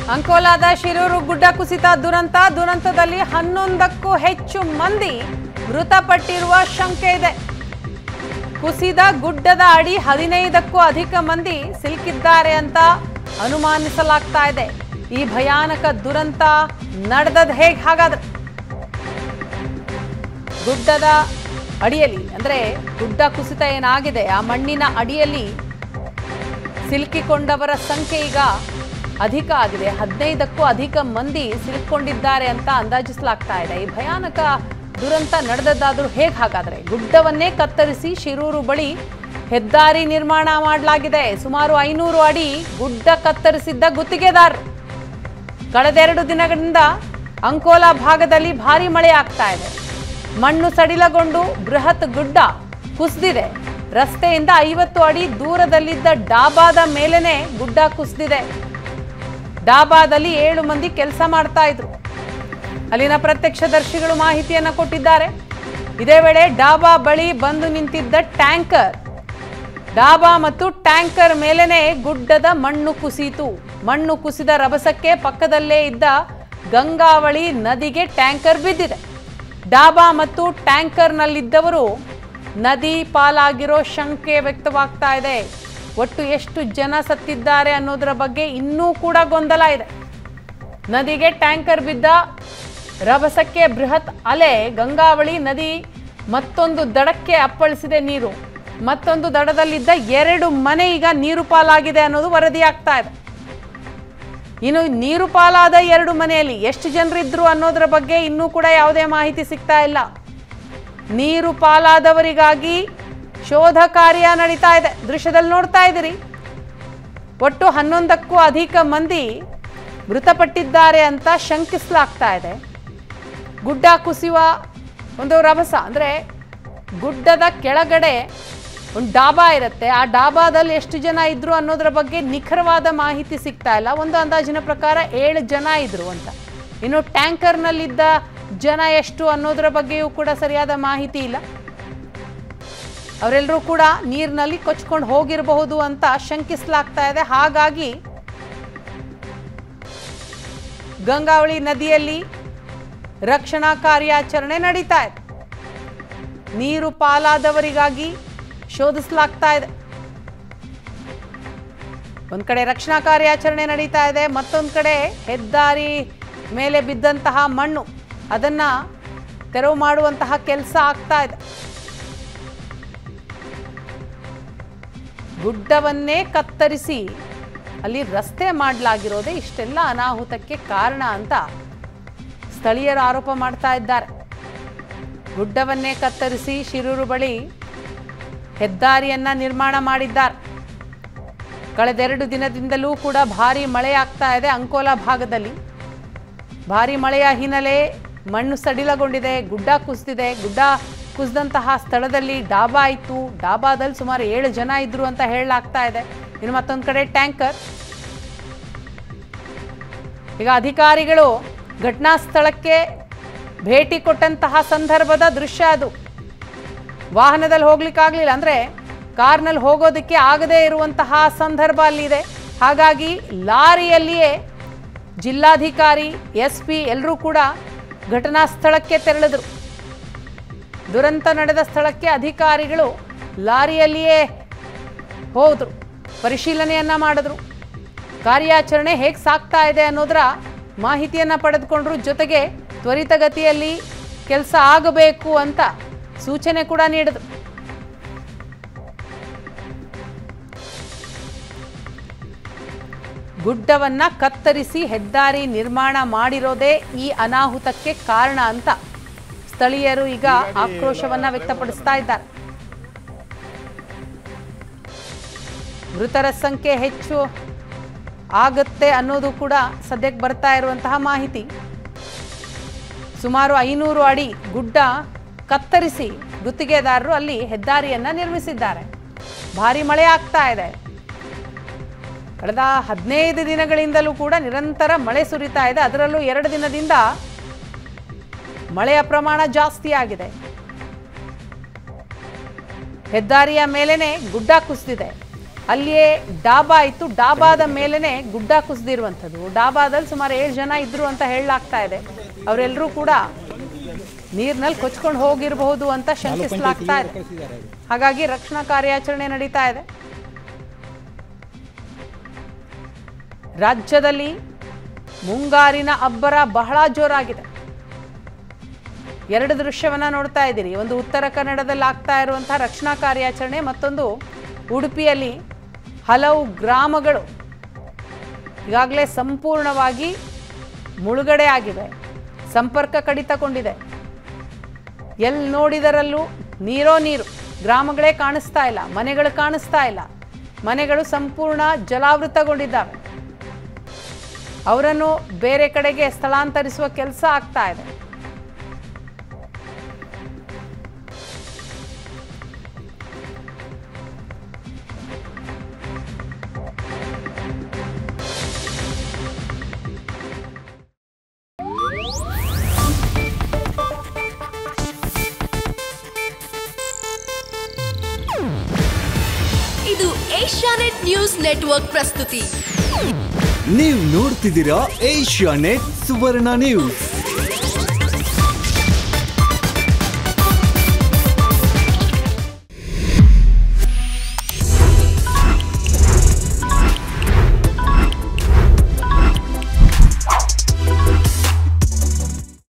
ಅಂಕೋಲಾದ ಶಿರೂರು ಗುಡ್ಡ ಕುಸಿತ ದುರಂತ ದುರಂತದಲ್ಲಿ ಹನ್ನೊಂದಕ್ಕೂ ಹೆಚ್ಚು ಮಂದಿ ಮೃತಪಟ್ಟಿರುವ ಶಂಕೆ ಇದೆ ಕುಸಿದ ಗುಡ್ಡದ ಅಡಿ ಹದಿನೈದಕ್ಕೂ ಅಧಿಕ ಮಂದಿ ಸಿಲುಕಿದ್ದಾರೆ ಅಂತ ಅನುಮಾನಿಸಲಾಗ್ತಾ ಇದೆ ಈ ಭಯಾನಕ ದುರಂತ ನಡೆದದ್ ಹೇಗೆ ಹಾಗಾದ್ರೆ ಗುಡ್ಡದ ಅಡಿಯಲ್ಲಿ ಅಂದ್ರೆ ಗುಡ್ಡ ಕುಸಿತ ಏನಾಗಿದೆ ಆ ಮಣ್ಣಿನ ಅಡಿಯಲ್ಲಿ ಸಿಲುಕಿಕೊಂಡವರ ಸಂಖ್ಯೆ ಈಗ ಅಧಿಕ ಆಗಿದೆ ಹದಿನೈದಕ್ಕೂ ಅಧಿಕ ಮಂದಿ ಸಿಲುಕೊಂಡಿದ್ದಾರೆ ಅಂತ ಅಂದಾಜಿಸಲಾಗ್ತಾ ಇದೆ ಈ ಭಯಾನಕ ದುರಂತ ನಡೆದದ್ದಾದ್ರೂ ಹೇಗೆ ಹಾಗಾದ್ರೆ ಗುಡ್ಡವನ್ನೇ ಕತ್ತರಿಸಿ ಶಿರೂರು ಬಳಿ ಹೆದ್ದಾರಿ ನಿರ್ಮಾಣ ಮಾಡಲಾಗಿದೆ ಸುಮಾರು ಐನೂರು ಅಡಿ ಗುಡ್ಡ ಕತ್ತರಿಸಿದ್ದ ಗುತ್ತಿಗೆದಾರರು ಕಳೆದೆರಡು ದಿನಗಳಿಂದ ಅಂಕೋಲಾ ಭಾಗದಲ್ಲಿ ಭಾರಿ ಮಳೆ ಆಗ್ತಾ ಇದೆ ಮಣ್ಣು ಸಡಿಲಗೊಂಡು ಬೃಹತ್ ಗುಡ್ಡ ಕುಸಿದಿದೆ ರಸ್ತೆಯಿಂದ ಐವತ್ತು ಅಡಿ ದೂರದಲ್ಲಿದ್ದ ಡಾಬಾದ ಮೇಲೇನೆ ಗುಡ್ಡ ಕುಸಿದಿದೆ ಡಾಬಾದಲ್ಲಿ ಏಳು ಮಂದಿ ಕೆಲಸ ಮಾಡ್ತಾ ಇದ್ರು ಅಲ್ಲಿನ ಪ್ರತ್ಯಕ್ಷದರ್ಶಿಗಳು ಮಾಹಿತಿಯನ್ನ ಕೊಟ್ಟಿದ್ದಾರೆ ಇದೇ ವೇಳೆ ಡಾಬಾ ಬಳಿ ಬಂದು ನಿಂತಿದ್ದ ಟ್ಯಾಂಕರ್ ಡಾಬಾ ಮತ್ತು ಟ್ಯಾಂಕರ್ ಮೇಲೇನೆ ಗುಡ್ಡದ ಮಣ್ಣು ಕುಸಿಯಿತು ಮಣ್ಣು ಕುಸಿದ ರಭಸಕ್ಕೆ ಪಕ್ಕದಲ್ಲೇ ಇದ್ದ ಗಂಗಾವಳಿ ನದಿಗೆ ಟ್ಯಾಂಕರ್ ಬಿದ್ದಿದೆ ಡಾಬಾ ಮತ್ತು ಟ್ಯಾಂಕರ್ನಲ್ಲಿದ್ದವರು ನದಿ ಪಾಲಾಗಿರೋ ಶಂಕೆ ವ್ಯಕ್ತವಾಗ್ತಾ ಇದೆ ಒಟ್ಟು ಎಷ್ಟು ಜನ ಸತ್ತಿದ್ದಾರೆ ಅನ್ನೋದರ ಬಗ್ಗೆ ಇನ್ನೂ ಕೂಡ ಗೊಂದಲ ಇದೆ ನದಿಗೆ ಟ್ಯಾಂಕರ್ ಬಿದ್ದ ರಭಸಕ್ಕೆ ಬೃಹತ್ ಅಲೆ ಗಂಗಾವಳಿ ನದಿ ಮತ್ತೊಂದು ದಡಕ್ಕೆ ಅಪ್ಪಳಿಸಿದೆ ನೀರು ಮತ್ತೊಂದು ದಡದಲ್ಲಿದ್ದ ಎರಡು ಮನೆ ಈಗ ನೀರು ಪಾಲಾಗಿದೆ ಅನ್ನೋದು ವರದಿಯಾಗ್ತಾ ಇದೆ ಇನ್ನು ನೀರು ಪಾಲಾದ ಎರಡು ಮನೆಯಲ್ಲಿ ಎಷ್ಟು ಜನರಿದ್ರು ಅನ್ನೋದರ ಬಗ್ಗೆ ಇನ್ನೂ ಕೂಡ ಯಾವುದೇ ಮಾಹಿತಿ ಸಿಗ್ತಾ ಇಲ್ಲ ನೀರು ಪಾಲಾದವರಿಗಾಗಿ ಶೋಧ ಕಾರ್ಯ ನಡೀತಾ ಇದೆ ದೃಶ್ಯದಲ್ಲಿ ನೋಡ್ತಾ ಇದ್ದೀರಿ ಒಟ್ಟು ಹನ್ನೊಂದಕ್ಕೂ ಅಧಿಕ ಮಂದಿ ಮೃತಪಟ್ಟಿದ್ದಾರೆ ಅಂತ ಶಂಕಿಸಲಾಗ್ತಾ ಇದೆ ಗುಡ್ಡ ಕುಸಿಯುವ ಒಂದು ರಭಸ ಅಂದರೆ ಗುಡ್ಡದ ಕೆಳಗಡೆ ಒಂದು ಡಾಬಾ ಇರುತ್ತೆ ಆ ಡಾಬಾದಲ್ಲಿ ಎಷ್ಟು ಜನ ಇದ್ರು ಅನ್ನೋದ್ರ ಬಗ್ಗೆ ನಿಖರವಾದ ಮಾಹಿತಿ ಸಿಗ್ತಾ ಇಲ್ಲ ಒಂದು ಅಂದಾಜಿನ ಪ್ರಕಾರ ಏಳು ಜನ ಇದ್ರು ಅಂತ ಇನ್ನು ಟ್ಯಾಂಕರ್ನಲ್ಲಿದ್ದ ಜನ ಎಷ್ಟು ಅನ್ನೋದ್ರ ಬಗ್ಗೆಯೂ ಕೂಡ ಸರಿಯಾದ ಮಾಹಿತಿ ಇಲ್ಲ ಅವರೆಲ್ಲರೂ ಕೂಡ ನೀರಿನಲ್ಲಿ ಕೊಚ್ಕೊಂಡು ಹೋಗಿರಬಹುದು ಅಂತ ಶಂಕಿಸಲಾಗ್ತಾ ಇದೆ ಹಾಗಾಗಿ ಗಂಗಾವಳಿ ನದಿಯಲ್ಲಿ ರಕ್ಷಣಾ ಕಾರ್ಯಾಚರಣೆ ನಡೀತಾ ಇದೆ ನೀರು ಪಾಲಾದವರಿಗಾಗಿ ಶೋಧಿಸಲಾಗ್ತಾ ಇದೆ ಒಂದ್ ಕಡೆ ರಕ್ಷಣಾ ಕಾರ್ಯಾಚರಣೆ ನಡೀತಾ ಇದೆ ಮತ್ತೊಂದು ಕಡೆ ಹೆದ್ದಾರಿ ಮೇಲೆ ಬಿದ್ದಂತಹ ಮಣ್ಣು ಅದನ್ನ ತೆರವು ಮಾಡುವಂತಹ ಕೆಲಸ ಆಗ್ತಾ ಇದೆ ಗುಡ್ಡವನ್ನೇ ಕತ್ತರಿಸಿ ಅಲ್ಲಿ ರಸ್ತೆ ಮಾಡಲಾಗಿರೋದೇ ಇಷ್ಟೆಲ್ಲ ಅನಾಹುತಕ್ಕೆ ಕಾರಣ ಅಂತ ಸ್ಥಳೀಯರು ಆರೋಪ ಮಾಡ್ತಾ ಇದ್ದಾರೆ ಗುಡ್ಡವನ್ನೇ ಕತ್ತರಿಸಿ ಶಿರೂರು ಬಳಿ ಹೆದ್ದಾರಿಯನ್ನ ನಿರ್ಮಾಣ ಮಾಡಿದ್ದಾರೆ ಕಳೆದೆರಡು ದಿನದಿಂದಲೂ ಕೂಡ ಭಾರಿ ಮಳೆ ಆಗ್ತಾ ಇದೆ ಅಂಕೋಲಾ ಭಾಗದಲ್ಲಿ ಭಾರಿ ಮಳೆಯ ಹಿನ್ನೆಲೆ ಮಣ್ಣು ಸಡಿಲಗೊಂಡಿದೆ ಗುಡ್ಡ ಕುಸಿದಿದೆ ಗುಡ್ಡ ಕುಸಿದಂತಹ ಸ್ಥಳದಲ್ಲಿ ಡಾಬಾ ಇತ್ತು ಡಾಬಾದಲ್ಲಿ ಸುಮಾರು ಏಳು ಜನ ಇದ್ರು ಅಂತ ಹೇಳಲಾಗ್ತಾ ಇದೆ ಇನ್ನು ಮತ್ತೊಂದು ಕಡೆ ಟ್ಯಾಂಕರ್ ಈಗ ಅಧಿಕಾರಿಗಳು ಘಟನಾ ಸ್ಥಳಕ್ಕೆ ಭೇಟಿ ಕೊಟ್ಟಂತಹ ಸಂದರ್ಭದ ದೃಶ್ಯ ಅದು ವಾಹನದಲ್ಲಿ ಹೋಗ್ಲಿಕ್ಕಾಗ್ಲಿಲ್ಲ ಅಂದ್ರೆ ಕಾರ್ನಲ್ಲಿ ಹೋಗೋದಕ್ಕೆ ಆಗದೇ ಇರುವಂತಹ ಸಂದರ್ಭ ಅಲ್ಲಿದೆ ಹಾಗಾಗಿ ಲಾರಿಯಲ್ಲಿಯೇ ಜಿಲ್ಲಾಧಿಕಾರಿ ಎಸ್ ಪಿ ಎಲ್ಲರೂ ಕೂಡ ಘಟನಾ ಸ್ಥಳಕ್ಕೆ ತೆರಳಿದ್ರು ದುರಂತ ನಡೆದ ಸ್ಥಳಕ್ಕೆ ಅಧಿಕಾರಿಗಳು ಲಾರಿಯಲ್ಲಿಯೇ ಹೋದ್ರು ಪರಿಶೀಲನೆಯನ್ನ ಮಾಡಿದ್ರು ಕಾರ್ಯಾಚರಣೆ ಹೇಗೆ ಸಾಗ್ತಾ ಇದೆ ಅನ್ನೋದರ ಮಾಹಿತಿಯನ್ನ ಪಡೆದುಕೊಂಡ್ರು ಜೊತೆಗೆ ತ್ವರಿತಗತಿಯಲ್ಲಿ ಕೆಲಸ ಆಗಬೇಕು ಅಂತ ಸೂಚನೆ ಕೂಡ ನೀಡಿದ್ರು ಗುಡ್ಡವನ್ನ ಕತ್ತರಿಸಿ ಹೆದ್ದಾರಿ ನಿರ್ಮಾಣ ಮಾಡಿರೋದೇ ಈ ಅನಾಹುತಕ್ಕೆ ಕಾರಣ ಅಂತ ಸ್ಥಳೀಯರು ಈಗ ಆಕ್ರೋಶವನ್ನ ವ್ಯಕ್ತಪಡಿಸ್ತಾ ಇದ್ದಾರೆ ಮೃತರ ಸಂಖ್ಯೆ ಹೆಚ್ಚು ಆಗತ್ತೆ ಅನ್ನೋದು ಕೂಡ ಸದ್ಯಕ್ಕೆ ಬರ್ತಾ ಇರುವಂತಹ ಮಾಹಿತಿ ಸುಮಾರು ಐನೂರು ಅಡಿ ಗುಡ್ಡ ಕತ್ತರಿಸಿ ಗುತ್ತಿಗೆದಾರರು ಅಲ್ಲಿ ಹೆದ್ದಾರಿಯನ್ನ ನಿರ್ಮಿಸಿದ್ದಾರೆ ಭಾರಿ ಮಳೆ ಆಗ್ತಾ ಇದೆ ಕಳೆದ ಹದಿನೈದು ದಿನಗಳಿಂದಲೂ ಕೂಡ ನಿರಂತರ ಮಳೆ ಸುರಿತಾ ಇದೆ ಅದರಲ್ಲೂ ಎರಡು ದಿನದಿಂದ ಮಳೆಯ ಪ್ರಮಾಣ ಜಾಸ್ತಿ ಆಗಿದೆ ಹೆದ್ದಾರಿಯ ಮೇಲೇನೆ ಗುಡ್ಡ ಕುಸಿದಿದೆ ಅಲ್ಲಿಯೇ ಡಾಬಾ ಇತ್ತು ಡಾಬಾದ ಮೇಲೇನೆ ಗುಡ್ಡ ಕುಸಿದಿರುವಂಥದ್ದು ಡಾಬಾದಲ್ಲಿ ಸುಮಾರು ಏಳು ಜನ ಇದ್ರು ಅಂತ ಹೇಳಲಾಗ್ತಾ ಇದೆ ಅವರೆಲ್ಲರೂ ಕೂಡ ನೀರಿನಲ್ಲಿ ಕೊಚ್ಕೊಂಡು ಹೋಗಿರಬಹುದು ಅಂತ ಶಂಕಿಸಲಾಗ್ತಾ ಇದೆ ಹಾಗಾಗಿ ರಕ್ಷಣಾ ಕಾರ್ಯಾಚರಣೆ ನಡೀತಾ ಇದೆ ರಾಜ್ಯದಲ್ಲಿ ಮುಂಗಾರಿನ ಅಬ್ಬರ ಬಹಳ ಜೋರಾಗಿದೆ ಎರಡು ದೃಶ್ಯವನ್ನ ನೋಡ್ತಾ ಇದ್ದೀರಿ ಒಂದು ಉತ್ತರ ಕನ್ನಡದಲ್ಲಿ ಆಗ್ತಾ ಇರುವಂತಹ ರಕ್ಷಣಾ ಕಾರ್ಯಾಚರಣೆ ಮತ್ತೊಂದು ಉಡುಪಿಯಲ್ಲಿ ಹಲವು ಗ್ರಾಮಗಳು ಈಗಾಗಲೇ ಸಂಪೂರ್ಣವಾಗಿ ಮುಳುಗಡೆ ಆಗಿವೆ ಸಂಪರ್ಕ ಕಡಿತಗೊಂಡಿದೆ ಎಲ್ಲಿ ನೋಡಿದರಲ್ಲೂ ನೀರೋ ನೀರು ಗ್ರಾಮಗಳೇ ಕಾಣಿಸ್ತಾ ಇಲ್ಲ ಮನೆಗಳು ಕಾಣಿಸ್ತಾ ಇಲ್ಲ ಮನೆಗಳು ಸಂಪೂರ್ಣ ಜಲಾವೃತಗೊಂಡಿದ್ದಾವೆ ಅವರನ್ನು ಬೇರೆ ಕಡೆಗೆ ಸ್ಥಳಾಂತರಿಸುವ ಕೆಲಸ ಆಗ್ತಾ ಇದೆ ಇದು ಏಷ್ಯಾನೆಟ್ ನ್ಯೂಸ್ ನೆಟ್ವರ್ಕ್ ಪ್ರಸ್ತುತಿ ನೀವು ನೋಡ್ತಿದ್ದೀರಾ ಏಷ್ಯಾ ನೆಟ್ ಸುವರ್ಣ ನ್ಯೂಸ್